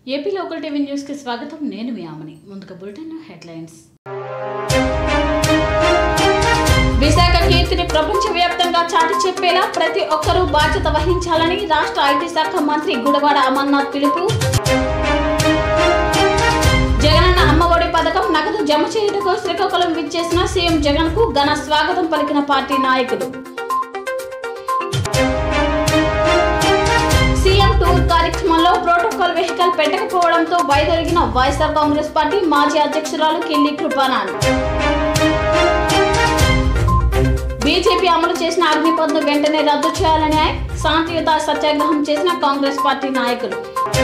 AP local TV news కి స్వాగతం నేను మీ ఆమని ముందుగా బులెటిన్ హెడ్లైన్స్ విశాఖ కీర్తిని ప్రపంచవ్యాప్తంగా చాటి చెప్పేలా ప్రతి ఒక్కరూ బాధ్యత వహించాలని రాష్ట్ర ఐటీ శాఖ మంత్రి గుడవాడ అమర్నాథ్ పిలుపు జగనన్న అమ్మఒడి పథకం నగదు జమ చేయుటకు శ్రీకాకుళం విచ్చేసిన సీఎం జగన్ కు ఘన స్వాగతం పలికిన పార్టీ నాయకులు సీఎం టూర్ కార్యక్రమంలో ప్రోటోకాల్ వెహికల్ పెట్టకపోవడంతో వైదొలిగిన వైఎస్ఆర్ కాంగ్రెస్ పార్టీ మాజీ అధ్యక్షురాలు కిల్లి కృపానాన్ బీజేపీ అమలు చేసిన అగ్నిపథ్ను వెంటనే రద్దు చేయాలని శాంతియుత సత్యాగ్రహం చేసిన కాంగ్రెస్ పార్టీ నాయకులు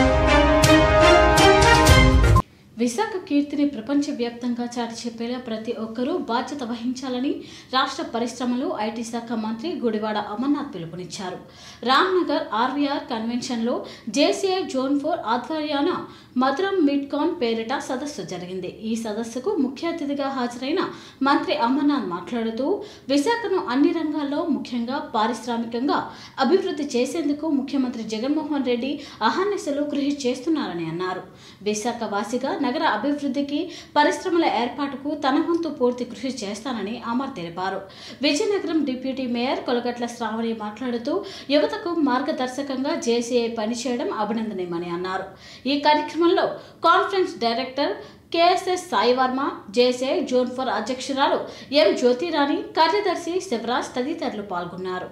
విశాఖ కీర్తిని ప్రపంచవ్యాప్తంగా చాటి చెప్పేలా ప్రతి ఒక్కరూ బాధ్యత వహించాలని రాష్ట్ర పరిశ్రమలు ఐటీ శాఖ మంత్రి గుడివాడ అమర్నాథ్ పిలుపునిచ్చారు రామ్నగర్ ఆర్వీఆర్ కన్వెన్షన్లో జేసీఐ జోన్ ఫోర్ ఆధ్వర్యాన మధురం మిడ్కాన్ పేరిట సదస్సు జరిగింది ఈ సదస్సుకు ముఖ్య అతిథిగా హాజరైన మంత్రి అమర్నాథ్ మాట్లాడుతూ విశాఖను అన్ని రంగాల్లో ముఖ్యంగా పారిశ్రామికంగా అభివృద్ధి చేసేందుకు ముఖ్యమంత్రి జగన్మోహన్ రెడ్డి అహర్నిశలు కృషి చేస్తున్నారని అన్నారు విశాఖ వాసిగా నగర అభివృద్ధికి పరిశ్రమల ఏర్పాటుకు తన వంతు పూర్తి కృషి చేస్తానని అమర్ తెలిపారు విజయనగరం డిప్యూటీ మేయర్ కొలగట్ల శ్రావణి మాట్లాడుతూ యువతకు మార్గదర్శకంగా జేసీఐ పనిచేయడం అభినందనీయమని అన్నారు ఈ కార్యక్రమంలో conference director KSS Sai Varma JCI zone four అధ్యక్షురాలు ఎం జ్యోతిరాణి కార్యదర్శి శివరాజ్ తదితరులు పాల్గొన్నారు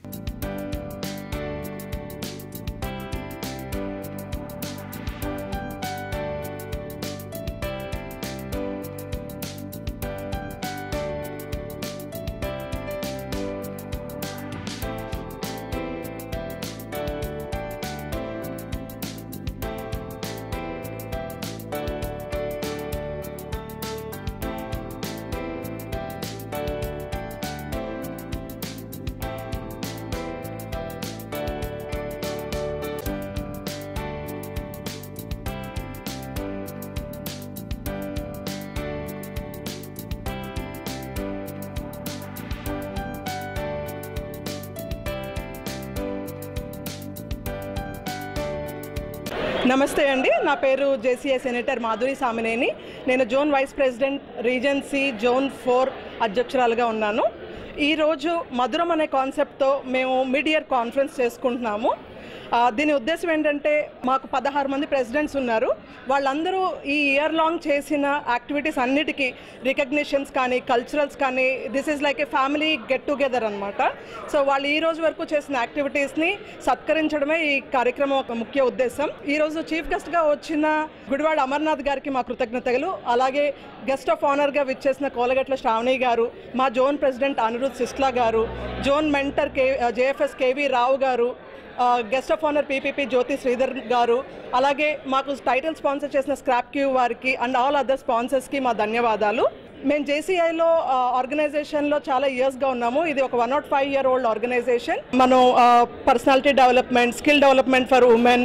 నమస్తే అండి నా పేరు జేసీఏ సెనేటర్ మాధురి సామినేని నేను zone vice president regency zone four అధ్యక్షురాలుగా ఉన్నాను ఈరోజు మధురం అనే కాన్సెప్ట్తో మేము మిడ్ ఇయర్ కాన్ఫరెన్స్ చేసుకుంటున్నాము ఆ, దీని ఉద్దేశం ఏంటంటే మాకు పదహారు మంది ప్రెసిడెంట్స్ ఉన్నారు వాళ్ళందరూ ఈ ఇయర్ లాంగ్ చేసిన యాక్టివిటీస్ అన్నిటికీ రికగ్నిషన్స్ కానీ కల్చరల్స్ కానీ this is like a family get together అనమాట సో వాళ్ళు ఈ రోజు వరకు చేసిన యాక్టివిటీస్ని సత్కరించడమే ఈ కార్యక్రమం ఒక ముఖ్య ఉద్దేశం ఈ రోజు చీఫ్ గెస్ట్గా వచ్చిన గుడివాడ అమర్నాథ్ గారికి మా కృతజ్ఞతలు అలాగే గెస్ట్ ఆఫ్ ఆనర్గా విచ్చేసిన కోలగట్ల శ్రావణి గారు మా జోన్ ప్రెసిడెంట్ అనిరుద్ సిస్లా గారు zone mentor K JFS KV Rao గారు guest of honour PPP Jyothi Sridhar గారు అలాగే మాకు టైటిల్ స్పాన్సర్ చేసిన స్క్రాప్ క్యూ వారికి అండ్ ఆల్ అదర్ స్పాన్సర్స్కి మా ధన్యవాదాలు మేము జేసీఐలో ఆర్గనైజేషన్లో చాలా ఇయర్స్గా ఉన్నాము ఇది ఒక one not five year old organisation మనం personality development skill development for women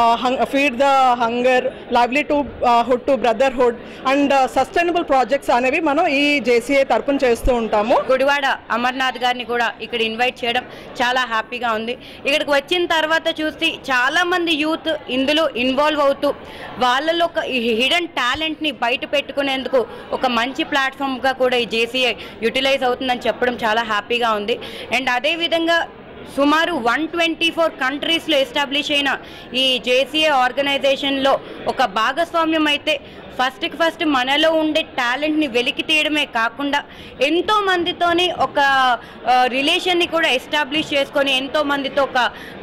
feed the hunger livelihood to brotherhood and sustainable projects అనేవి మనం ఈ జేసీఐ తరపున చేస్తూ ఉంటాము గుడివాడ అమర్నాథ్ గారిని కూడా ఇక్కడ ఇన్వైట్ చేయడం చాలా హ్యాపీగా ఉంది ఇక్కడికి వచ్చిన తర్వాత చూసి చాలా మంది యూత్ ఇందులో ఇన్వాల్వ్ అవుతూ వాళ్ళలో ఒక హిడెన్ టాలెంట్ని బయట పెట్టుకునేందుకు ఒక మంచి ప్లాట్ఫామ్గా కూడా ఈ జేసీఐ యూటిలైజ్ అవుతుందని చెప్పడం చాలా హ్యాపీగా ఉంది అండ్ అదేవిధంగా సుమారు వన్ ట్వంటీ ఫోర్ కంట్రీస్లో ఎస్టాబ్లిష్ అయిన ఈ జేసీఏ ఆర్గనైజేషన్లో ఒక భాగస్వామ్యం అయితే ఫస్ట్కి ఫస్ట్ మనలో ఉండే టాలెంట్ని వెలికి తీయడమే కాకుండా ఎంతో మందితోని ఒక రిలేషన్ని కూడా ఎస్టాబ్లిష్ చేసుకొని ఎంతో మందితో ఒక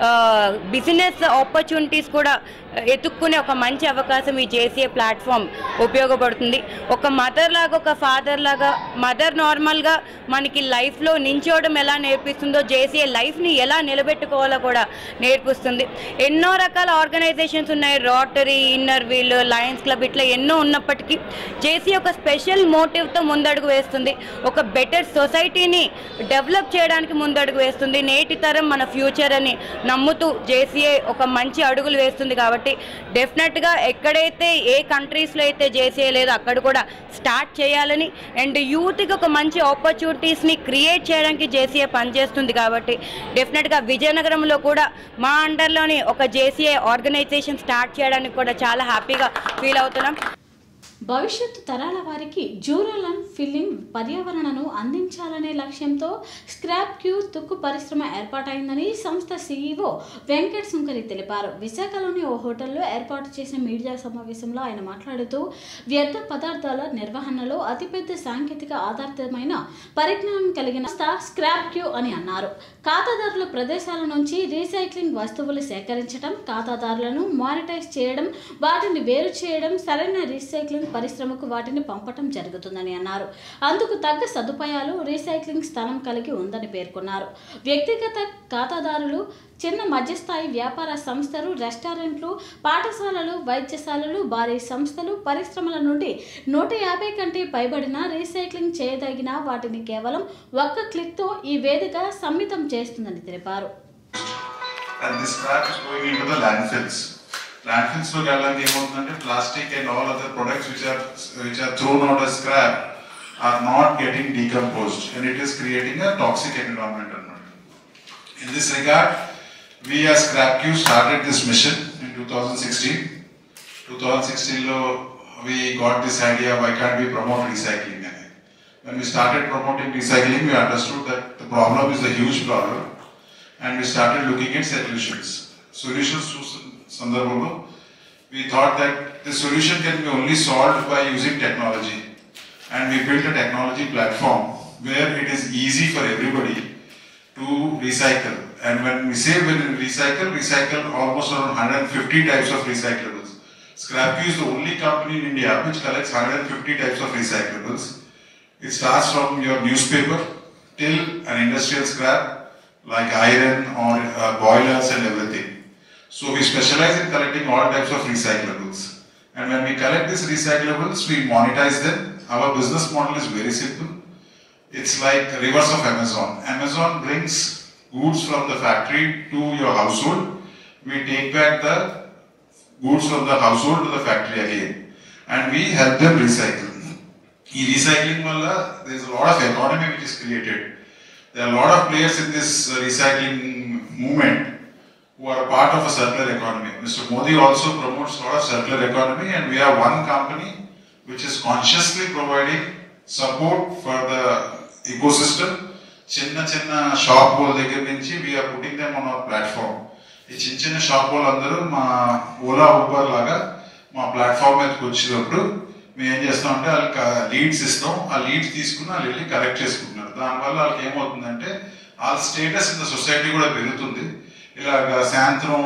బిజినెస్ ఆపర్చునిటీస్ కూడా ఎత్తుక్కునే ఒక మంచి అవకాశం ఈ జేసీఏ ప్లాట్ఫామ్ ఉపయోగపడుతుంది ఒక మదర్ లాగా ఒక ఫాదర్ లాగా మదర్ నార్మల్గా మనకి లైఫ్లో నించోవడం ఎలా నేర్పిస్తుందో జేసీఏ లైఫ్ని ఎలా నిలబెట్టుకోవాలో కూడా నేర్పిస్తుంది ఎన్నో రకాల ఆర్గనైజేషన్స్ ఉన్నాయి rotary inner wheel lions club ఇట్లా ఎన్నో ఉన్నప్పటికీ జేసీ ఒక స్పెషల్ మోటివ్తో ముందడుగు వేస్తుంది ఒక బెటర్ సొసైటీని డెవలప్ చేయడానికి ముందడుగు వేస్తుంది నేటి తరం మన ఫ్యూచర్ అని నమ్ముతూ జేసీఏ ఒక మంచి అడుగులు వేస్తుంది కాబట్టి కాబట్టి డెఫినెట్గా ఎక్కడైతే ఏ కంట్రీస్లో అయితే జేసీఏ లేదో అక్కడ కూడా స్టార్ట్ చేయాలని అండ్ యూత్కి ఒక మంచి ఆపర్చునిటీస్ని క్రియేట్ చేయడానికి జేసీఏ పనిచేస్తుంది కాబట్టి డెఫినెట్గా విజయనగరంలో కూడా మా అండర్లోని ఒక జేసీఏ ఆర్గనైజేషన్ స్టార్ట్ చేయడానికి కూడా చాలా హ్యాపీగా ఫీల్ అవుతున్నాం భవిష్యత్తు తరాల వారికి జూరల్ ఫిల్లింగ్ పర్యావరణను అందించాలనే లక్ష్యంతో స్క్రాప్ క్యూ తుక్కు పరిశ్రమ ఏర్పాటైందని సంస్థ సీఈఓ వెంకట్ సుంకరి తెలిపారు విశాఖలోని ఓ హోటల్లో ఏర్పాటు చేసిన మీడియా సమావేశంలో ఆయన మాట్లాడుతూ వ్యర్థ పదార్థాల నిర్వహణలో అతిపెద్ద సాంకేతిక ఆధారితమైన పరిజ్ఞానం కలిగిన సంస్థ స్క్రాప్ క్యూ అని అన్నారు ఖాతాదారుల ప్రదేశాల నుంచి రీసైక్లింగ్ వస్తువులు సేకరించడం ఖాతాదారులను మానిటైజ్ చేయడం వాటిని వేరు చేయడం సరైన రీసైక్లింగ్ పరిశ్రమకు వాటిని పంపటం జరుగుతుందని అన్నారు అందుకు తగ్గ సదుపాయాలు రీసైక్లింగ్ స్థానం కలిగి ఉందని పేర్కొన్నారు వ్యక్తిగత ఖాతాదారులు చిన్న మధ్యస్థాయి వ్యాపార సంస్థలు రెస్టారెంట్లు పాఠశాలలు వైద్యశాలలు భారీ సంస్థలు పరిశ్రమల నుండి నూట యాభై కంటే పైబడిన రీసైక్లింగ్ చేయదగిన వాటిని కేవలం ఒక్క క్లిక్తో ఈ వేదిక సమ్మితం చేస్తుందని తెలిపారు and this scrap is going into the landfills. Landfills లో వెళ్ళడానికి ఏమవుతుందంటే plastic and all other products which are which are thrown out as scrap are not getting decomposed and it is creating a toxic environment అన్నమాట. In this regard, we as ScrapQ started this mission in 2016. 2016 లో we got this idea why can't we promote recycling అని. When we started promoting recycling, we understood that the problem is a huge problem and we started looking at solutions. Solutions చూసిన సందర్భంలో we thought that the solution can be only solved by using technology. And we built a technology platform where it is easy for everybody to recycle. And when we say when we recycle, recycle almost around 150 types of recyclables. ScrapQ is the only company in India which collects 150 types of recyclables. It starts from your newspaper till an industrial scrap like iron or uh, boilers and everything. So we specialize in collecting all types of recyclables. And when we collect these recyclables, we monetize them. Our business model is very simple. It's like reverse of Amazon. Amazon brings goods from the factory to your household. We take back the goods from the household to the factory again. And we help them recycle. ఈ recycling వల్ల there is a lot of economy which is created. There are a lot of players in this uh, recycling movement who are a part of a circular economy. Mr. Modi also promotes a lot of circular economy and we have one company which is consciously providing support for the ecosystem. చిన్న చిన్న shop వాళ్ళ దగ్గర నుంచి we are putting them on our platform ఈ చిన్న చిన్న shop వాళ్ళందరూ మా ఓలా ఊబర్ లాగా మా ప్లాట్ఫామ్ మీదకి వచ్చినప్పుడు మేము ఏం చేస్తామంటే వాళ్ళకి లీడ్స్ ఇస్తాం ఆ లీడ్స్ తీసుకుని వాళ్ళు వెళ్ళి కలెక్ట్ చేసుకుంటున్నారు దానివల్ల వాళ్ళకి ఏమవుతుందంటే వాళ్ళ స్టేటస్ ఇన్ ద సొసైటీ కూడా పెరుగుతుంది ఇలాగ సాయంత్రం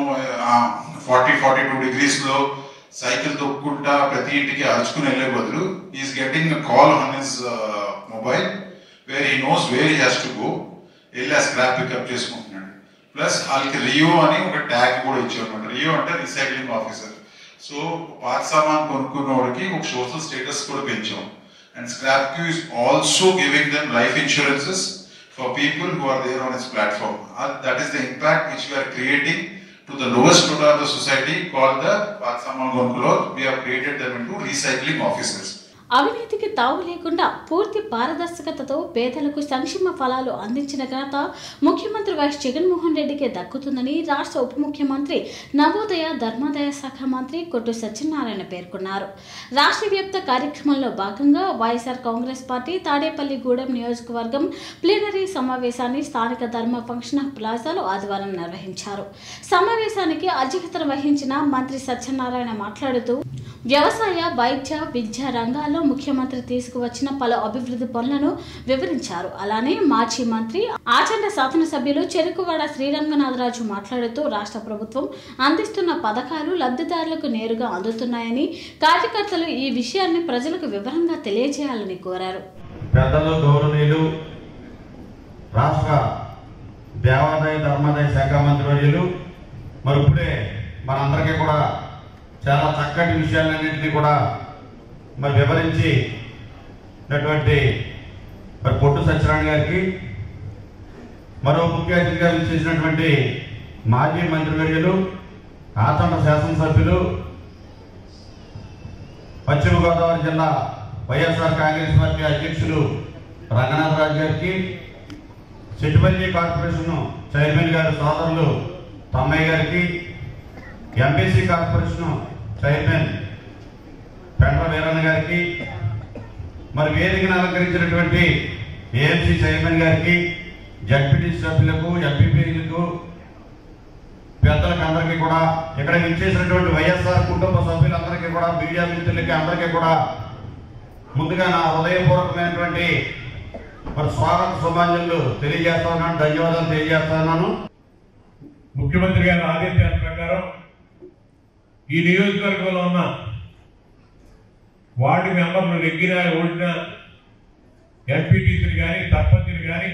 ఫార్టీ ఫార్టీ టూ డిగ్రీస్లో సైకిల్ తొక్కుంటా ప్రతి ఇంటికి అరుచుకుని వెళ్ళే బదులు is getting call on his mobile where he knows where he has to go వెళ్ళి ఆ స్క్రాప్ పికప్ చేసుకుంటున్నాడు ప్లస్ వాళ్ళకి రియో అని ఒక ట్యాగ్ కూడా ఇచ్చారు అనమాట రియో అంటే రీసైక్లింగ్ ఆఫీసర్ సో పాత సామాన్ కొనుక్కున్న వాడికి ఒక సోషల్ స్టేటస్ కూడా పెంచాం and scrap Q is also giving them life insurances for people who are there on its platform. And that is the impact which we are creating to the lowest quota of the society called the Patsamal Gonkulor. We have created them into recycling offices. అవినీతికి తావు లేకుండా పూర్తి పారదర్శకతతో పేదలకు సంక్షేమ ఫలాలు అందించిన ఘనత ముఖ్యమంత్రి వైఎస్ జగన్మోహన్ రెడ్డికే దక్కుతుందని రాష్ట్ర ఉప ముఖ్యమంత్రి నవోదయ ధర్మాదాయ శాఖ మంత్రి కొట్టు సత్యనారాయణ పేర్కొన్నారు రాష్ట్ర వ్యాప్త కార్యక్రమంలో భాగంగా వైఎస్ఆర్ కాంగ్రెస్ పార్టీ తాడేపల్లిగూడెం నియోజకవర్గం ప్లీనరీ సమావేశాన్ని స్థానిక ధర్మ ఫంక్షన్ ప్లాజాలో ఆదివారం నిర్వహించారు సమావేశానికి అధ్యక్షత వహించిన మంత్రి సత్యనారాయణ మాట్లాడుతూ వ్యవసాయ వైద్య విద్య రంగాల్లో ముఖ్యమంత్రి తీసుకువచ్చిన పలు అభివృద్ధి పనులను వివరించారు అలానే మాజీ మంత్రి ఆచండ శాసనసభ్యులు చెరుకువాడ శ్రీరంగనాథరాజు మాట్లాడుతూ రాష్ట్ర ప్రభుత్వం అందిస్తున్న పథకాలు లబ్ధిదారులకు నేరుగా అందుతున్నాయని కార్యకర్తలు ఈ విషయాన్ని ప్రజలకు వివరంగా తెలియజేయాలని కోరారు పెద్దలు గౌరవనీయులు రాష్ట్ర దేవాదాయ ధర్మాదాయ శాఖ మంత్రి వర్యులు మరి ఇప్పుడే మనందరికీ కూడా చాలా చక్కటి విషయాలన్నింటినీ కూడా మరి వివరించి నటువంటి మరి పొట్టు సత్యనారాయణ గారికి మరో ముఖ్య అతిథిగా చేసినటువంటి మాజీ మంత్రివర్యులు ఆచండ శాసనసభ్యులు పశ్చిమ గోదావరి జిల్లా వైఎస్ఆర్ కాంగ్రెస్ పార్టీ అధ్యక్షులు రంగనాథరాజు గారికి సిటిపల్లి కార్పొరేషన్ చైర్మన్ గారి సోదరులు తమ్మయ్య గారికి MPC corporation chairman Pendra Veeranna గారికి మరి వేదికను అలంకరించినటువంటి ఏఎంసీ చైర్మన్ గారికి జడ్పీటీ సభ్యులకు ఎంపీపీలకు పెద్దలకు అందరికీ కూడా ఇక్కడ విచ్చేసినటువంటి వైఎస్ఆర్ కుటుంబ సభ్యులందరికీ కూడా మీడియా మిత్రులకి అందరికీ కూడా ముందుగా నా హృదయపూర్వకమైనటువంటి మరి స్వాగత శుభాంజలు తెలియజేస్తా ఉన్నాను ధన్యవాదాలు తెలియజేస్తా ఉన్నాను ముఖ్యమంత్రి గారి ఆదేశాల ప్రకారం ఈ నియోజకవర్గంలో ఉన్న వార్డు మెంబర్లు నెగ్గిన ఓడిన ఎంపీటీసీలు కానీ సర్పంచులు కానీ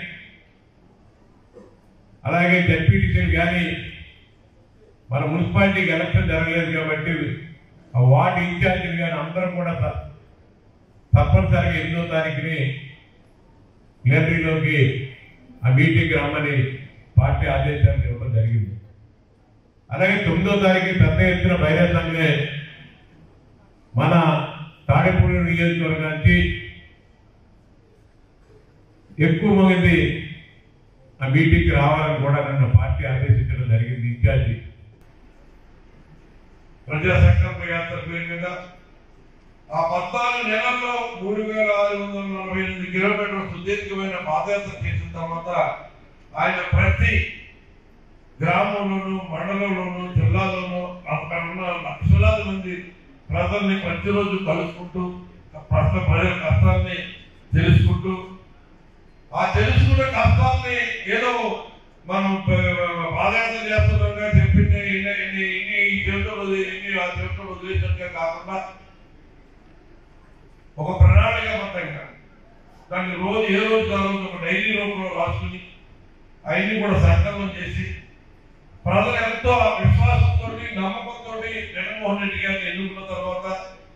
అలాగే జడ్పీటీసీలు కానీ మన మున్సిపాలిటీకి ఎలక్షన్ జరగలేదు కాబట్టి ఆ వార్డు ఇన్ఛార్జీలు కానీ అందరం కూడా త- తప్పనిసరిగా ఎనిమిదో తారీఖుని ప్లేనరీలోకి ఆ మీటింగ్ రమ్మని పార్టీ ఆదేశాలు ఇవ్వడం జరిగింది అలాగే తొమ్మిదో తారీఖు పెద్ద ఎత్తున బహిరంగంగా మన తాడేపూడి నియోజకవర్గానికి ఎక్కువ మంది ఆ మీటింగ్కి రావాలని కూడా నన్ను పార్టీ ఆదేశించడం జరిగింది ఇన్ఛార్జి ప్రజా సంకల్ప యాత్ర పేరుగా ఆ పద్నాలుగు నెలల్లో మూడు వేల ఆరు వందల నలభై ఎనిమిది కిలోమీటర్ల సుదీర్ఘమైన పాదయాత్ర చేసిన తర్వాత ఆయన ప్రతి గ్రామంలోను మండలంలోను జిల్లాలోను అక్కడ ఉన్న లక్షలాది మంది ప్రజల్ని ప్రతిరోజు కలుసుకుంటూ ప్రజల ప్రజల కష్టాల్ని తెలుసుకుంటూ ఆ తెలుసుకున్న కష్టాల్ని ఏదో మనం ప- పాదయాత్ర చేస్తున్నాంగా చెప్పింది ఇన్ని ఇన్ని ఇన్ని ఈ చెవిటోడు ఇన్ని ఆ చెవిటోడు ఉద్దేశంగా కాకుండా ఒక ప్రణాళికాబద్ధంగా దాన్ని రోజు ఏ రోజు ఆ రోజు ఒక డైరీ రూపంలో రాసుకుని అవన్నీ కూడా సంకలనం చేసి ప్రజలు ఎంతో విశ్వాసంతో నమ్మకంతో జగన్మోహన్ రెడ్డి గారిని ఎన్నుకున్న తర్వాత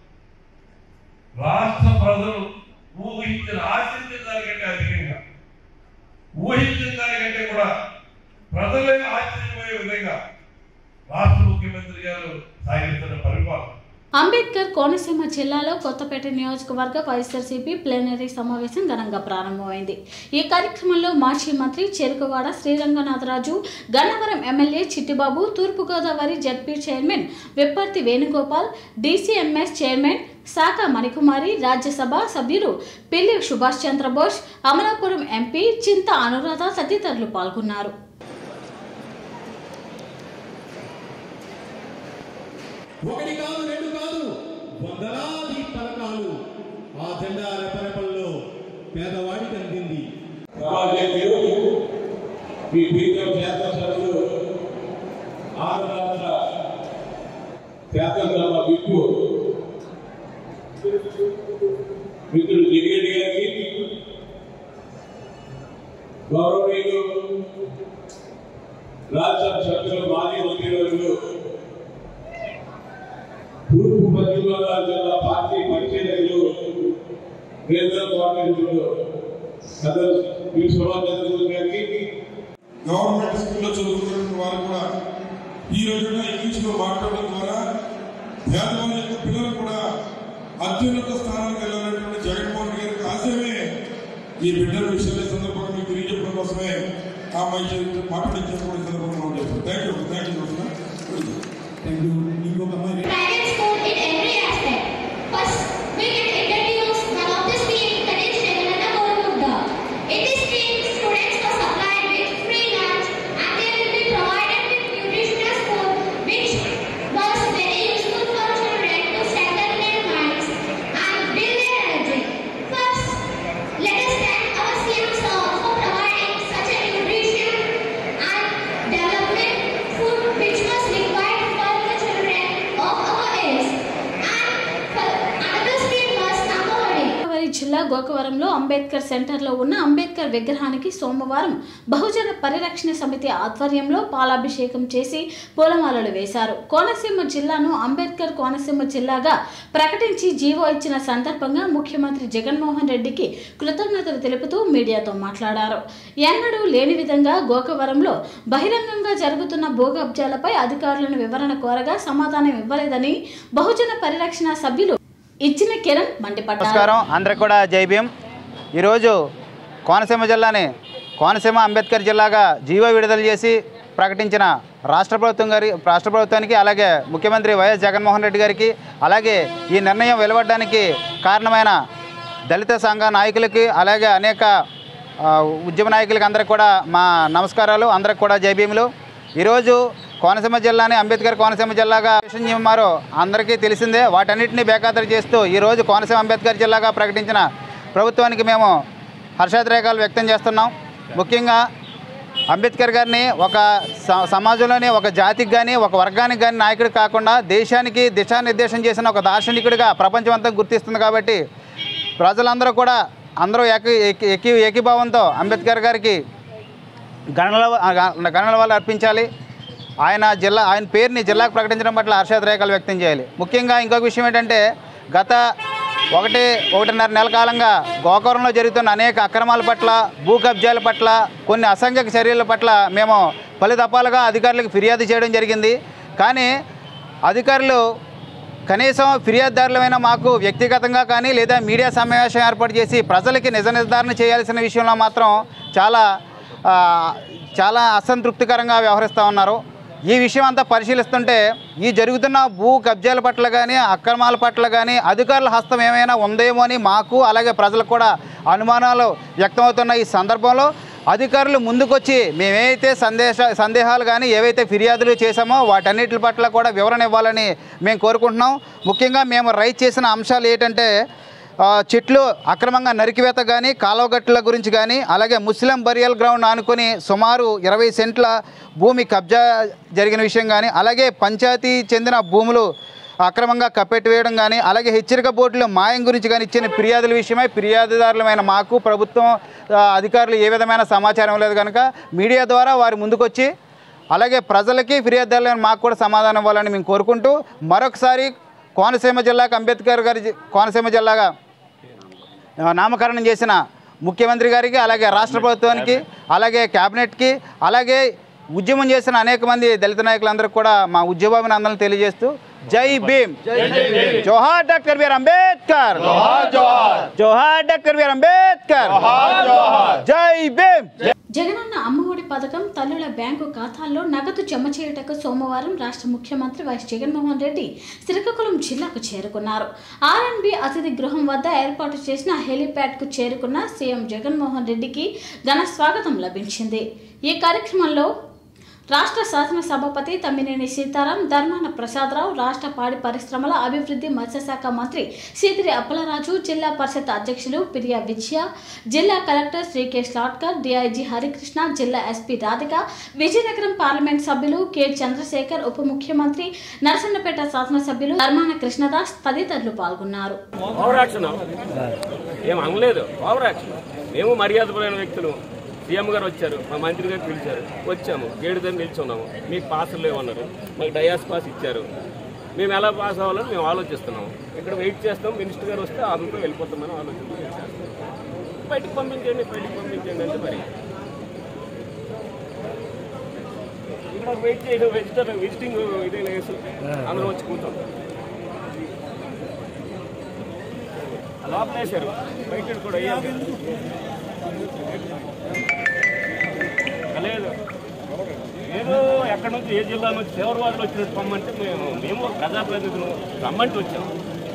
రాష్ట్ర ప్రజలు ఊహించిన ఆశించిన దానికంటే అధికంగా ఊహించిన దానికంటే కూడా ప్రజలే ఆశ్చర్యపోయే విధంగా రాష్ట్ర ముఖ్యమంత్రి గారు సాగిస్తున్న పరిపాలన అంబేద్కర్ కోనసీమ జిల్లాలో కొత్తపేట నియోజకవర్గ వైఎస్ఆర్సీపీ ప్లీనరీ సమావేశం ఘనంగా ప్రారంభమైంది ఈ కార్యక్రమంలో మాజీ మంత్రి Cherukuvada Sriranganatharaju Gannavaram MLA Chittibabu Thoorpugodavari ZP chairman Vipparthi Venugopal DCMS chairman శాఖ మణికుమారి రాజ్యసభ సభ్యులు పిల్లి సుభాష్ చంద్రబోస్ అమలాపురం ఎంపీ చింత అనురాధ తదితరులు పాల్గొన్నారు ఒకటి కాదు రెండు కాదు వందలాది పథకాలు ఆ జెండా రెపరెపల్లో పేదవాడికి అందింది రాజకీయం మీ బీజం శాసనసభ్యులు ఆరు రాష్ట్ర శాసనసభ విప్పు మిత్రుడు జిగేడి గారికి గౌరవనీయులు రాజ్యసభ సభ్యులు మాజీ మంత్రివర్యులు తూర్పు పశ్చిమ గోదావరి జిల్లా పార్టీ పరిశీలకులు రీజనల్ కోఆర్డినేటర్లు సదరు పి సుభాష్ చంద్రబోస్ గారికి గవర్నమెంట్ స్కూల్లో చదువుతున్న వారు కూడా ఈ రోజున ఇంగ్లీష్ లో మాట్లాడడం ద్వారా పేదవారి యొక్క పిల్లలు కూడా అత్యున్నత స్థానానికి వెళ్ళాలనేటువంటి జగన్మోహన్ రెడ్డి గారికి ఆశయమే ఈ బిడ్డల విషయాల సందర్భంగా మీకు తెలియజెప్పడం కోసమే ఆ అమ్మాయి మాట్లాడించడం కూడా ఈ సందర్భంగా ఉండేది thank you thank you thank you ఇంకొక అమ్మాయి private school in every aspect. First, we can introduce one of the stream that is Shenalana Gormukda. In this stream, students are supplied with free lunch and they will be provided with nutritious food which was very useful for children to strengthen their minds and build their energy. First, let us thank our CM sir for providing such a nutrition and development food which was required for the children of our జిల్లా గోకవరంలో అంబేద్కర్ సెంటర్లో ఉన్న అంబేద్కర్ విగ్రహానికి సోమవారం బహుజన పరిరక్షణ సమితి ఆధ్వర్యంలో పాలాభిషేకం చేసి పూలమాలలు వేశారు కోనసీమ జిల్లాను అంబేద్కర్ కోనసీమ జిల్లాగా ప్రకటించి జీవో ఇచ్చిన సందర్భంగా ముఖ్యమంత్రి జగన్మోహన్ రెడ్డికి కృతజ్ఞతలు తెలుపుతూ మీడియాతో మాట్లాడారు ఎన్నడూ లేని విధంగా గోకవరంలో బహిరంగంగా జరుగుతున్న భూకబ్జాలపై అధికారులను వివరణ కోరగా సమాధానం ఇవ్వలేదని బహుజన పరిరక్షణ సభ్యులు ఇచ్చిన కిరణ్ మండిపడ్డారు నమస్కారం అందరికి కూడా జై భీమ్ ఈరోజు కోనసీమ జిల్లాని కోనసీమ అంబేద్కర్ జిల్లాగా జీవో విడుదల చేసి ప్రకటించిన రాష్ట్ర ప్రభుత్వం గారి రాష్ట్ర ప్రభుత్వానికి అలాగే ముఖ్యమంత్రి వైఎస్ జగన్మోహన్ రెడ్డి గారికి అలాగే ఈ నిర్ణయం వెలువడడానికి కారణమైన దళిత సంఘ నాయకులకి అలాగే అనేక ఆ, ఉద్యమ నాయకులకి అందరికి కూడా మా నమస్కారాలు అందరికి కూడా జై భీములు ఈరోజు కోనసీమ జిల్లాని అంబేద్కర్ కోనసీమ జిల్లాగా చేశారు అందరికీ తెలిసిందే వాటన్నిటిని బేఖాతరు చేస్తూ ఈరోజు కోనసీమ అంబేద్కర్ జిల్లాగా ప్రకటించిన ప్రభుత్వానికి మేము హర్షాతిరేకాలు వ్యక్తం చేస్తున్నాం ముఖ్యంగా అంబేద్కర్ గారిని ఒక స- సమాజంలోని ఒక జాతికి కానీ ఒక వర్గానికి కానీ నాయకుడు కాకుండా దేశానికి దిశానిర్దేశం చేసిన ఒక దార్శనికుడిగా ప్రపంచమంతా గుర్తిస్తుంది కాబట్టి ప్రజలందరూ కూడా అందరూ ఏక ఏకి- ఏకీ ఏకీభావంతో అంబేద్కర్ గారికి గణల గణల వాళ్ళు అర్పించాలి ఆయన జిల్లా ఆయన పేరుని జిల్లాకు ప్రకటించడం పట్ల హర్షాతిరేకాలు వ్యక్తం చేయాలి ముఖ్యంగా ఇంకొక విషయం ఏంటంటే గత ఒకటి ఒకటిన్నర నెల కాలంగా గోకవరంలో జరుగుతున్న అనేక అక్రమాల పట్ల భూ కబ్జాల పట్ల కొన్ని అసంఘిక చర్యల పట్ల మేము పలు దఫాలుగా అధికారులకు ఫిర్యాదు చేయడం జరిగింది కానీ అధికారులు కనీసం ఫిర్యాదుదారులమైన మాకు వ్యక్తిగతంగా కానీ లేదా మీడియా సమావేశం ఏర్పాటు చేసి ప్రజలకి నిజ నిర్ధారణ చేయాల్సిన విషయంలో మాత్రం చాలా ఆ, చాలా అసంతృప్తికరంగా వ్యవహరిస్తూ ఉన్నారు ఈ విషయం అంతా పరిశీలిస్తుంటే ఈ జరుగుతున్న భూ కబ్జాల పట్ల కానీ అక్రమాల పట్ల కానీ అధికారుల హస్తం ఏమైనా ఉందేమో అని మాకు అలాగే ప్రజలకు కూడా అనుమానాలు వ్యక్తమవుతున్న ఈ సందర్భంలో అధికారులు ముందుకొచ్చి మేమైతే సందేశ సందేహాలు కానీ ఏవైతే ఫిర్యాదులు చేశామో వాటన్నిటి పట్ల కూడా వివరణ ఇవ్వాలని మేము కోరుకుంటున్నాం ముఖ్యంగా మేము రైట్ చేసిన అంశాలు ఏంటంటే ఆ, చెట్లు అక్రమంగా నరికివేత కానీ కాలువగట్టుల గురించి కానీ అలాగే ముస్లిం బరియల్ గ్రౌండ్ ఆనుకొని సుమారు ఇరవై సెంట్ల భూమి కబ్జా జరిగిన విషయం కానీ అలాగే పంచాయతీ చెందిన భూములు అక్రమంగా కప్పెట్టివేయడం కానీ అలాగే హెచ్చరిక బోర్డులు మాయం గురించి కానీ ఇచ్చిన ఫిర్యాదుల విషయమై ఫిర్యాదుదారులమైన మాకు ప్రభుత్వం ఆ, అధికారులు ఏ విధమైన సమాచారం లేదు కనుక మీడియా ద్వారా వారి ముందుకొచ్చి అలాగే ప్రజలకి ఫిర్యాదుదారులైన మాకు కూడా సమాధానం ఇవ్వాలని మేము కోరుకుంటూ మరొకసారి కోనసీమ జిల్లాకు అంబేద్కర్ గారి జి- కోనసీమ జిల్లాగా ఆ, నామకరణం చేసిన ముఖ్యమంత్రి గారికి అలాగే రాష్ట్ర ప్రభుత్వానికి అలాగే క్యాబినెట్కి అలాగే ఉద్యమం చేసిన అనేక మంది దళిత నాయకులందరికీ కూడా మా ఉద్యమాభినందనలు తెలియజేస్తూ జై భీమ్ జోహార్ డాక్టర్ బిఆర్ అంబేద్కర్ జోహార్ డాక్టర్ బిఆర్ అంబేద్కర్ జై భీమ్ జగనన్న అమ్మఒడి పథకం తల్లుల బ్యాంకు ఖాతాల్లో నగదు జమ చేయుటకు సోమవారం రాష్ట్ర ముఖ్యమంత్రి వైఎస్ జగన్మోహన్ రెడ్డి శ్రీకాకుళం జిల్లాకు చేరుకున్నారు ఆర్ఎన్బి అతిథి గృహం వద్ద ఏర్పాటు చేసిన హెలీప్యాడ్కు చేరుకున్న సీఎం జగన్మోహన్ రెడ్డికి ఘన స్వాగతం లభించింది ఈ కార్యక్రమంలో రాష్ట్ర శాసనసభాపతి తమ్మినేని సీతారాం ధర్మాన ప్రసాదరావు రాష్ట్ర పాడి పరిశ్రమల అభివృద్ధి మత్స్యశాఖ మంత్రి సీదిరి అప్పలరాజు జిల్లా పరిషత్ అధ్యక్షులు పిరియా విజయ జిల్లా collector Shri K Slatkar DIG Harikrishna జిల్లా ఎస్పీ రాధిక విజయనగరం పార్లమెంట్ సభ్యులు కె చంద్రశేఖర్ ఉప ముఖ్యమంత్రి నరసన్నపేట శాసనసభ్యులు ధర్మాన కృష్ణదాస్ తదితరులు పాల్గొన్నారు ఓవర్ యాక్షన్ ఏం అనలేదు ఓవర్ యాక్షన్ మేము మర్యాదపరమైన వ్యక్తులు సీఎం గారు వచ్చారు మా మంత్రి గారు పిలిచారు వచ్చాము గేడు దగ్గర నిల్చున్నాము మీకు పాసులు లేవన్నారు మాకు డయాస్ పాస్ ఇచ్చారు మేము ఎలా పాస్ అవ్వాలని మేము ఆలోచిస్తున్నాము ఇక్కడ వెయిట్ చేస్తాం మినిస్టర్ గారు వస్తే ఆమెతో వెళ్ళిపోతామని ఆలోచిస్తున్నాం బయటకు పంపించండి బయటకు పంపించండి అంటే మరి ఇక్కడ వెయిట్ చేయడం వెజిటర్ విజిటింగ్ ఇదే వేసి అందరూ వచ్చి కూర్చోండి లోపలేశారు బయట కూడా వేయాలి లేదు ఏదో ఎక్కడి నుంచి ఏ జిల్లా నుంచి తీవ్రవాదులు వచ్చినట్టు పొమ్మంటే మేము మేము ప్రజాప్రతినిధులు రమ్మంటే వచ్చాము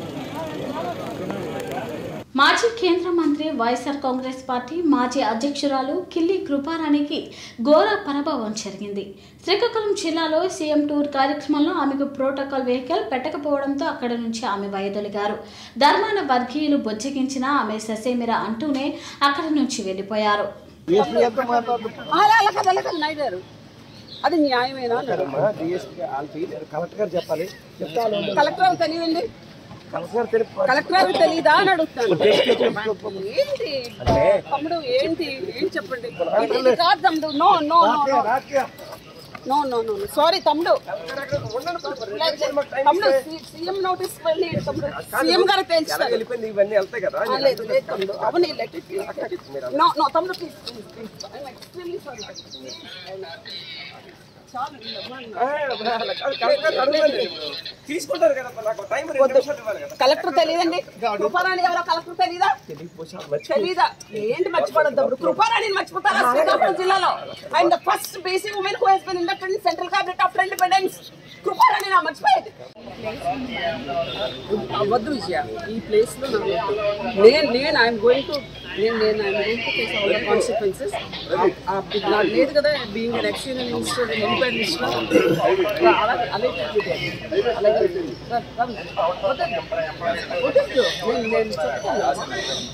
మాజీ కేంద్ర మంత్రి వైఎస్ఆర్ కాంగ్రెస్ పార్టీ మాజీ అధ్యక్షురాలు కిల్లి కృపారాణికి ఘోర పరాభవం జరిగింది శ్రీకాకుళం జిల్లాలో సీఎం టూర్ కార్యక్రమంలో ఆమెకు ప్రోటోకాల్ వెహికల్ పెట్టకపోవడంతో అక్కడి నుంచి ఆమె వైదొలిగారు ధర్మాన వర్గీయులు బొజ్జగించిన ఆమె ససేమిర అంటూనే అక్కడి నుంచి వెళ్ళిపోయారు అలా అలా కదా అలా కదా నాయగారు అది న్యాయమేనా కలెక్టర్ గారు చెప్పాలి కలెక్టర్ తెలియండి కలెక్టర్ గారికి తెలీదా అని అడుగుతాను ఏంటి తమ్ముడు ఏంటి ఏం చెప్పండి ఇది- ఇది కాదు తమ్ముడు no no no no no no sorry తమ్ముడు తమ్ముడు సీఎం నోటీస్ వెళ్ళి తమ్ముడు సీఎం గారికి తెలుసు ఇవన్నీ వెళ్తాయి కదా ఆ, లేదు లేదు తమ్ముడు అవన్నీ లెట్ ఇట్ నో నో తమ్ముడు please please please I'm extremely sorry తీసుకుంటారు కదా నాకు టైం రెండు నిమిషాలు ఇవ్వాలి కదా కలెక్టర్ తెలియదండి కృపారాణి ఎవరో కలెక్టర్ తెలీదా తెలీదా ఏంటి మర్చిపోవడం తమ్ముడు కృపారాణిని మర్చిపోతారా శ్రీకాకుళం జిల్లాలో and the first BC women who has been inducted in central cabinet after independence Kruparani నా మర్చిపోయేది వద్దు విజయ ఈ ప్లేస్ లో నాకు వద్దు. నేను నేను ఐఎమ్ గోయింగ్ టు నేను నేను I'm going to face all the consequences నాకు లేదు కదా being an ex union minister help minister అలాగే అలాగే అలాగే రా- రా. వద్దు. వద్దు. నేను నేను చెప్తాను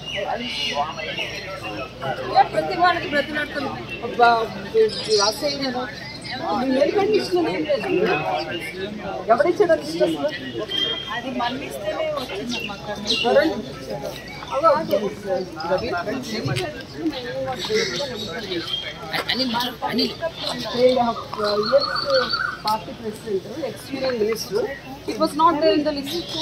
ఏ ప్రతి వాళ్ళకి బ్రతిలాడుతుంది రాసేయను హెల్ప్ మినిస్టర్ ఏం లేదు ఎవరిచ్చారు అది మళ్ళీస్తేనే party president ex union minister it was not there in the list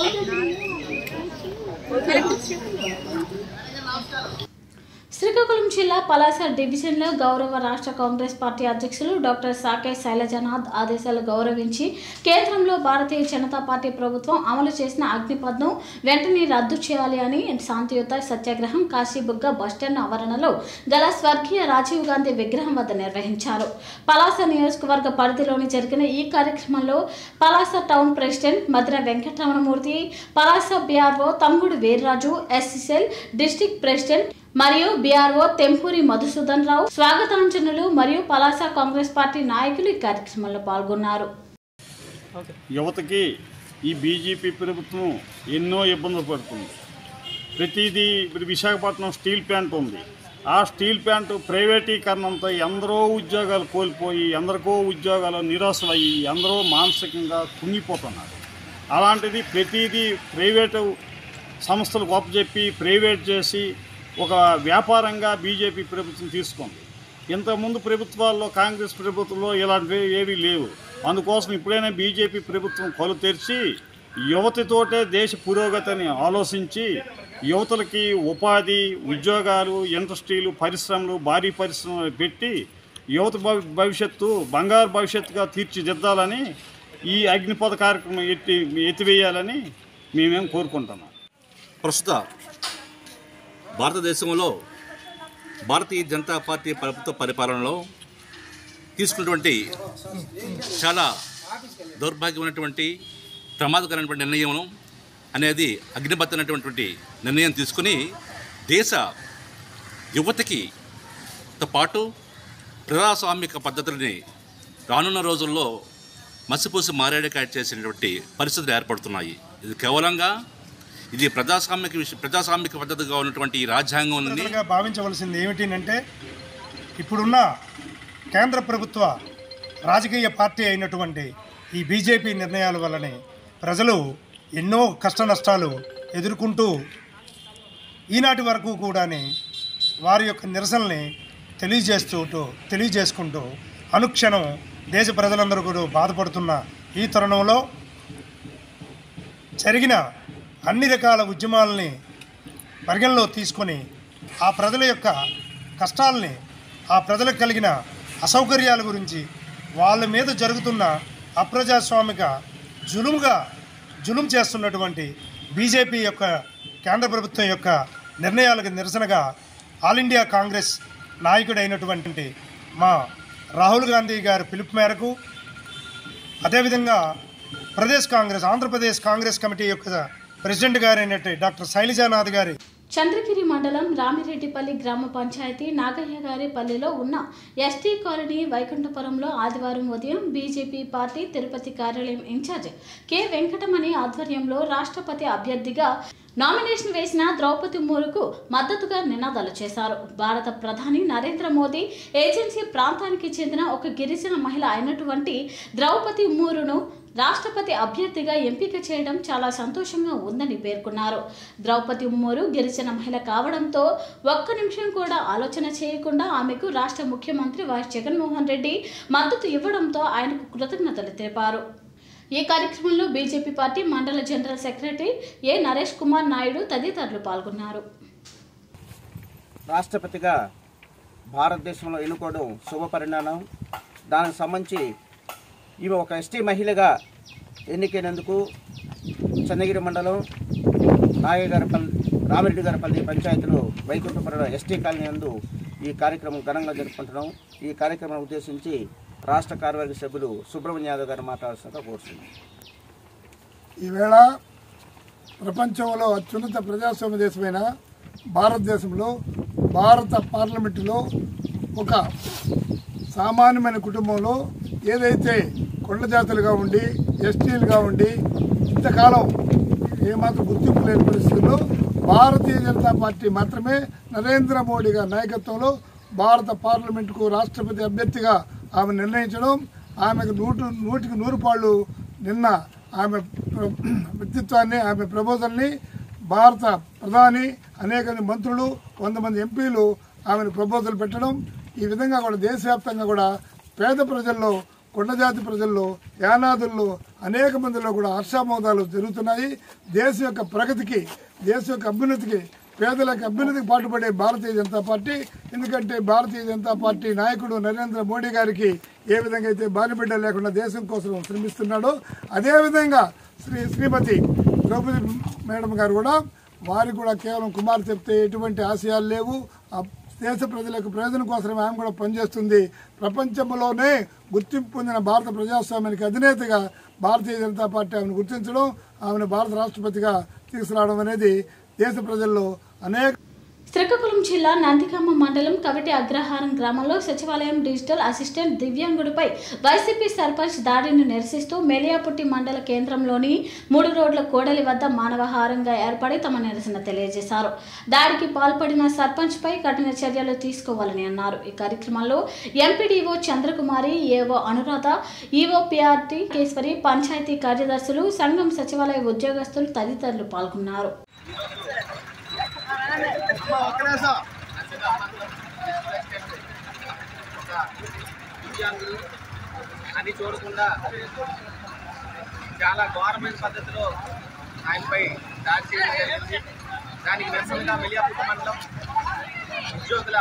Srikakulam జిల్లా పలాస డివిజన్లో గౌరవ రాష్ట్ర కాంగ్రెస్ పార్టీ అధ్యక్షులు డాక్టర్ సాకే శైలజనాథ్ ఆదేశాలు గౌరవించి కేంద్రంలో భారతీయ జనతా పార్టీ ప్రభుత్వం అమలు చేసిన అగ్నిపథ్ను వెంటనే రద్దు చేయాలి అని శాంతియుత సత్యాగ్రహం కాశీబుగ్గ బస్టాండ్ ఆవరణలో గల స్వర్గీయ రాజీవ్ గాంధీ విగ్రహం వద్ద నిర్వహించారు పలాస నియోజకవర్గ పరిధిలోని జరిగిన ఈ కార్యక్రమంలో Palasa town president Madhura Venkataramanamurthy Palasa BRO తమ్ముడు వీర్రాజు ఎస్ఎస్ఎల్ డిస్టిక్ ప్రెసిడెంట్ మరియు బీఆర్ఓ తెంపూరి మధుసూదన్ రావు స్వాగతాంజనులు మరియు పలాస కాంగ్రెస్ పార్టీ నాయకులు ఈ కార్యక్రమంలో పాల్గొన్నారు యువతకి ఈ బీజేపీ ప్రభుత్వం ఎన్నో ఇబ్బందులు పడుతుంది ప్రతిదీ ఇప్పుడు విశాఖపట్నం స్టీల్ ప్లాంట్ ఉంది ఆ స్టీల్ ప్లాంట్ ప్రైవేటీకరణంతో ఎందరో ఉద్యోగాలు కోల్పోయి ఎందరికో ఉద్యోగాలు నిరాశలయ్యి ఎందరో మానసికంగా కుంగిపోతున్నారు అలాంటిది ప్రతిదీ ప్రైవేటు సంస్థలు గొప్ప చెప్పి ప్రైవేట్ చేసి ఒక వ్యాపారంగా బీజేపీ ప్రభుత్వం తీసుకుంది ఇంతకుముందు ప్రభుత్వాల్లో కాంగ్రెస్ ప్రభుత్వంలో ఇలాంటివి ఏవీ లేవు అందుకోసం ఇప్పుడైనా బీజేపీ ప్రభుత్వం కలు తెరిచి యువతతోటే దేశ పురోగతిని ఆలోచించి యువతలకి ఉపాధి ఉద్యోగాలు ఇండస్ట్రీలు పరిశ్రమలు భారీ పరిశ్రమలు పెట్టి యువత భవి- భవిష్యత్తు బంగారు భవిష్యత్తుగా తీర్చిదిద్దాలని ఈ అగ్నిపథ కార్యక్రమం ఎత్తి ఎత్తివేయాలని మేమేం కోరుకుంటున్నాం ప్రస్తుత భారతదేశంలో భారతీయ జనతా పార్టీ ప్రభుత్వ పరిపాలనలో తీసుకున్నటువంటి చాలా దౌర్భాగ్యమైనటువంటి ప్రమాదకరమైనటువంటి నిర్ణయం అనేది అగ్నిబద్ధమైనటువంటి నిర్ణయం తీసుకుని దేశ యువతకి తో పాటు ప్రజాస్వామిక పద్ధతులని రానున్న రోజుల్లో మసిపూసి మారేడుకాయ చేసినటువంటి పరిస్థితులు ఏర్పడుతున్నాయి ఇది కేవలంగా ఇది ప్రజాస్వామిక విష ప్రజాస్వామిక పద్ధతిగా ఉన్నటువంటి ఈ రాజ్యాంగం గా భావించవలసింది ఏమిటినంటే ఇప్పుడున్న కేంద్ర ప్రభుత్వ రాజకీయ పార్టీ అయినటువంటి ఈ బీజేపీ నిర్ణయాల వల్లనే ప్రజలు ఎన్నో కష్ట నష్టాలు ఎదుర్కొంటూ ఈనాటి వరకు కూడాని వారి యొక్క నిరసనల్ని తెలియజేస్తూ తెలియజేసుకుంటూ అనుక్షణం దేశ ప్రజలందరూ కూడా బాధపడుతున్న ఈ తరుణంలో జరిగిన అన్ని రకాల ఉద్యమాలని పరిగణలో తీసుకొని ఆ ప్రజల యొక్క కష్టాలని ఆ ప్రజలకు కలిగిన అసౌకర్యాల గురించి వాళ్ళ మీద జరుగుతున్న అప్రజాస్వామిక జులుముగా జులుం చేస్తున్నటువంటి బీజేపీ యొక్క కేంద్ర ప్రభుత్వం యొక్క నిర్ణయాలకు నిరసనగా ఆల్ ఇండియా కాంగ్రెస్ నాయకుడైనటువంటి మా రాహుల్ గాంధీ గారి పిలుపు మేరకు అదేవిధంగా ప్రదేశ్ కాంగ్రెస్ ఆంధ్రప్రదేశ్ కాంగ్రెస్ కమిటీ యొక్క ప్రెసిడెంట్ గారైనటువంటి డాక్టర్ శైలజానాథ్ గారి చంద్రగిరి మండలం రామిరెడ్డిపల్లి గ్రామ పంచాయతీ నాగయ్య గారి పల్లిలో ఉన్న ఎస్టీ కాలనీ వైకుంఠపురంలో ఆదివారం ఉదయం బీజేపీ పార్టీ తిరుపతి కార్యాలయం ఇన్ఛార్జ్ కె వెంకటమణి ఆధ్వర్యంలో రాష్ట్రపతి అభ్యర్థిగా నామినేషన్ వేసిన ద్రౌపది ముర్ముకు మద్దతుగా నినాదాలు చేశారు భారత ప్రధాని నరేంద్ర మోదీ ఏజెన్సీ ప్రాంతానికి చెందిన ఒక గిరిజన మహిళ అయినటువంటి ద్రౌపది ముర్మును రాష్ట్రపతి అభ్యర్థిగా ఎంపిక చేయడం చాలా సంతోషంగా ఉందని పేర్కొన్నారు ద్రౌపది ముర్ము గిరిజన మహిళ కావడంతో ఒక్క నిమిషం కూడా ఆలోచన చేయకుండా ఆమెకు రాష్ట్ర ముఖ్యమంత్రి వైఎస్ జగన్మోహన్ రెడ్డి మద్దతు ఇవ్వడంతో ఆయనకు కృతజ్ఞతలు తెలిపారు ఈ కార్యక్రమంలో బీజేపీ పార్టీ మండల general secretary A Naresh Kumar Naidu తదితరులు పాల్గొన్నారు రాష్ట్రపతిగా భారతదేశంలో ఎన్నుకోవడం శుభ పరిణామం దానికి సంబంధించి ఈమె ఒక ఎస్టీ మహిళగా ఎన్నికైనందుకు చంద్రగిరి మండలం నాగగారిపల్లి రామిరెడ్డి గారిపల్లి పంచాయతీలో వైకుంఠపురం ఎస్టీ కాలనీ నందు ఈ కార్యక్రమం ఘనంగా జరుపుకుంటున్నాం ఈ కార్యక్రమం ఉద్దేశించి రాష్ట్ర కార్యవర్గ సభ్యులు సుబ్రహ్మణ్య యాదవ్ గారు మాట్లాడాల్సిందిగా కోరుతున్నాం ఈవేళ ప్రపంచంలో అత్యున్నత ప్రజాస్వామ్య దేశమైన భారతదేశంలో భారత పార్లమెంటులో ఒక సామాన్యమైన కుటుంబంలో ఏదైతే కొండ జాతులుగా ఉండి ఎస్టీలుగా ఉండి ఇంతకాలం ఏమాత్రం గుర్తింపు లేని పరిస్థితుల్లో భారతీయ జనతా పార్టీ మాత్రమే నరేంద్ర మోడీ గారి నాయకత్వంలో భారత పార్లమెంటుకు రాష్ట్రపతి అభ్యర్థిగా ఆమె నిర్ణయించడం ఆమెకు నూటు నూటికి నూరు పాళ్ళు నిన్న ఆమె ప్ర- వ్యక్తిత్వాన్ని ఆమె ప్రబోధనని భారత ప్రధాని అనేక మంది మంత్రులు వంద మంది ఎంపీలు ఆమెను ప్రపోజల్ పెట్టడం ఈ విధంగా కూడా దేశవ్యాప్తంగా కూడా పేద ప్రజల్లో కొండజాతి ప్రజల్లో యానాదుల్లో అనేక మందిలో కూడా హర్షామోదాలు జరుగుతున్నాయి దేశం యొక్క ప్రగతికి దేశం యొక్క అభ్యున్నతికి పేదలకు అభ్యున్నతికి పాటుపడే భారతీయ జనతా పార్టీ ఎందుకంటే భారతీయ జనతా పార్టీ నాయకుడు నరేంద్ర మోడీ గారికి ఏ విధంగా అయితే బానిబిడ్డ లేకుండా దేశం కోసం శ్రమిస్తున్నాడో అదేవిధంగా శ్రీ శ్రీమతి ద్రౌపది మేడం గారు కూడా వారికి కూడా కేవలం కుమార్ చెప్తే ఎటువంటి ఆశయాలు లేవు ఆ దేశ ప్రజలకు ప్రయోజనం కోసమే ఆమె కూడా పనిచేస్తుంది ప్రపంచంలోనే గుర్తింపు పొందిన భారత ప్రజాస్వామ్యానికి అధినేతగా భారతీయ జనతా పార్టీ ఆమెను గుర్తించడం ఆమెను భారత రాష్ట్రపతిగా తీసుకురావడం అనేది దేశ ప్రజల్లో అనేక శ్రీకాకుళం జిల్లా నందిగామ మండలం కవిటి అగ్రహారం గ్రామంలో సచివాలయం డిజిటల్ అసిస్టెంట్ దివ్యాంగుడిపై వైసీపీ సర్పంచ్ దాడిని నిరసిస్తూ మెలియాపుట్టి మండల కేంద్రంలోని మూడు రోడ్ల కోడలి వద్ద మానవహారంగా ఏర్పడి తమ నిరసన తెలియజేశారు దాడికి పాల్పడిన సర్పంచ్పై కఠిన చర్యలు తీసుకోవాలని అన్నారు ఈ కార్యక్రమంలో MPDO Chandrakumari AO Anuradha EO PRT Keswari panchayat కార్యదర్శులు సంఘం సచివాలయ ఉద్యోగస్తులు తదితరులు పాల్గొన్నారు దివ్యాంగులు అని చూడకుండా చాలా ఘోరమైన పద్ధతిలో ఆయనపై దాడి చేయడం జరిగింది దానికి నిరసనగా మెలియాపురం మండలం ఉద్యోగుల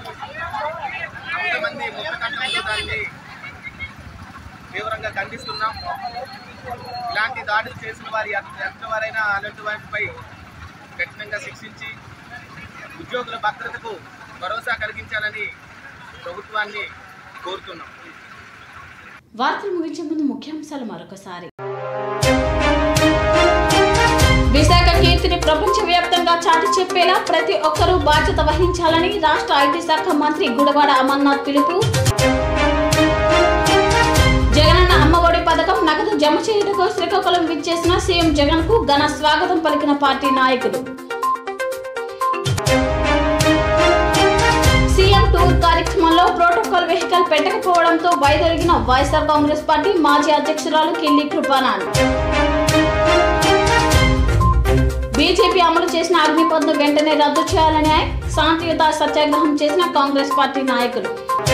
వంద మంది ముఖకంఠంతో దాన్ని తీవ్రంగా ఖండిస్తున్నాం ఇలాంటి దాడులు చేసిన వారి ఎంత వారైనా అలాంటి వారిపై కఠినంగా శిక్షించి ఉద్యోగుల భద్రతకు భరోసా కలిగించాలని ప్రభుత్వాన్ని కోరుతున్నాం వార్తలు ముగించే ముందు ముఖ్యాంశాలు మరొకసారి విశాఖ కీర్తిని ప్రపంచవ్యాప్తంగా చాటి చెప్పేలా ప్రతి ఒక్కరూ బాధ్యత వహించాలని రాష్ట్ర ఐటీ శాఖ మంత్రి గుడవాడ అమర్నాథ్ పిలుపు జగనన్న అమ్మఒడి పథకం నగదు జమ చేయుటకు శ్రీకాకుళం విచ్చేసిన సీఎం జగన్ కు ఘన స్వాగతం పలికిన పార్టీ నాయకులు సీఎం టూర్ కార్యక్రమంలో ప్రోటోకాల్ వెహికల్ పెట్టకపోవడంతో వైదొలిగిన వైఎస్ఆర్ కాంగ్రెస్ పార్టీ మాజీ అధ్యక్షురాలు కిల్లి కృపానాన్ బీజేపీ అమలు చేసిన అగ్నిపథ్ను వెంటనే రద్దు చేయాలని శాంతియుత సత్యాగ్రహం చేసిన కాంగ్రెస్ పార్టీ నాయకులు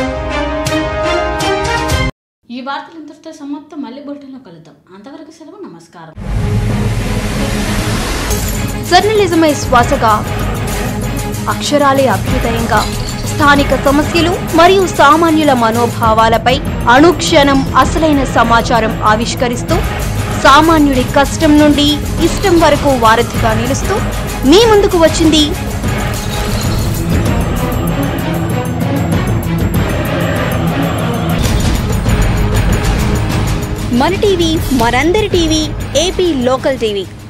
ఈ వార్తలు ఇంతటితో సమాప్తం మళ్ళీ బులెటిన్లో కలుద్దాం అంతవరకు సెలవు నమస్కారం జర్నలిజమే శ్వాసగా అక్షరాలే అభ్యుదయంగా స్థానిక సమస్యలు మరియు సామాన్యుల మనోభావాలపై అనుక్షణం అసలైన సమాచారం ఆవిష్కరిస్తూ సామాన్యుడి కష్టం నుండి ఇష్టం వరకు వారధిగా నిలుస్తూ మీ ముందుకు వచ్చింది మన టీవీ మనందరి టీవీ ఏపీ లోకల్ టీవీ